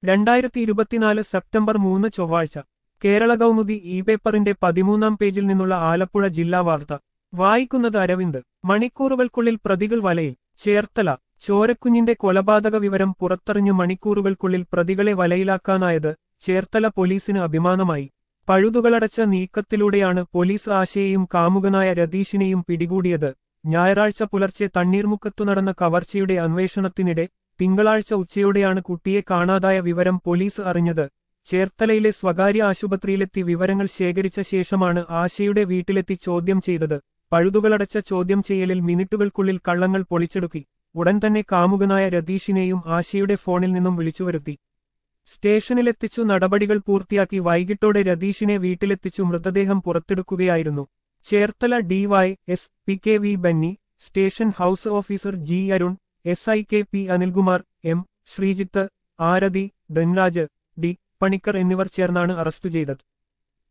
രണ്ടായിരത്തി ഇരുപത്തിനാല് സെപ്റ്റംബർ മൂന്ന് ചൊവ്വാഴ്ച കേരള കൗമുദി ഇ പേപ്പറിന്റെ പതിമൂന്നാം പേജിൽ നിന്നുള്ള ആലപ്പുഴ ജില്ലാ വാർത്ത വായിക്കുന്നത് അരവിന്ദ് മണിക്കൂറുകൾക്കുള്ളിൽ പ്രതികൾ വലയിൽ ചേർത്തല ചോരക്കുഞ്ഞിന്റെ കൊലപാതക വിവരം പുറത്തറിഞ്ഞ് മണിക്കൂറുകൾക്കുള്ളിൽ പ്രതികളെ വലയിലാക്കാനായത് ചേർത്തല പോലീസിന് അഭിമാനമായി പഴുതുകളടച്ച നീക്കത്തിലൂടെയാണ് പോലീസ് ആശയെയും കാമുകനായ രതീഷിനെയും പിടികൂടിയത് ഞായറാഴ്ച പുലർച്ചെ തണ്ണീർമുക്കത്തു നടന്ന കവർച്ചയുടെ അന്വേഷണത്തിനിടെ തിങ്കളാഴ്ച ഉച്ചയോടെയാണ് കുട്ടിയെ കാണാതായ വിവരം പോലീസ് അറിഞ്ഞത് ചേർത്തലയിലെ സ്വകാര്യ ആശുപത്രിയിലെത്തി വിവരങ്ങൾ ശേഖരിച്ച ശേഷമാണ് ആശയുടെ വീട്ടിലെത്തി ചോദ്യം ചെയ്തത് പഴുതുകളടച്ച ചോദ്യം ചെയ്യലിൽ മിനിറ്റുകൾക്കുള്ളിൽ കള്ളങ്ങൾ പൊളിച്ചെടുക്കി ഉടൻ തന്നെ കാമുകനായ രതീഷിനെയും ആശയുടെ ഫോണിൽ നിന്നും വിളിച്ചുവരുത്തി സ്റ്റേഷനിലെത്തിച്ചു നടപടികൾ പൂർത്തിയാക്കി വൈകിട്ടോടെ രതീഷിനെ വീട്ടിലെത്തിച്ചു മൃതദേഹം പുറത്തെടുക്കുകയായിരുന്നു Cherthala DY S P K V Benny station house officer G Arun S I K P Anilkumar M Sreejith Aarathi Dhanraj D Panicker എന്നിവർ ചേർന്നാണ് അറസ്റ്റ് ചെയ്തത്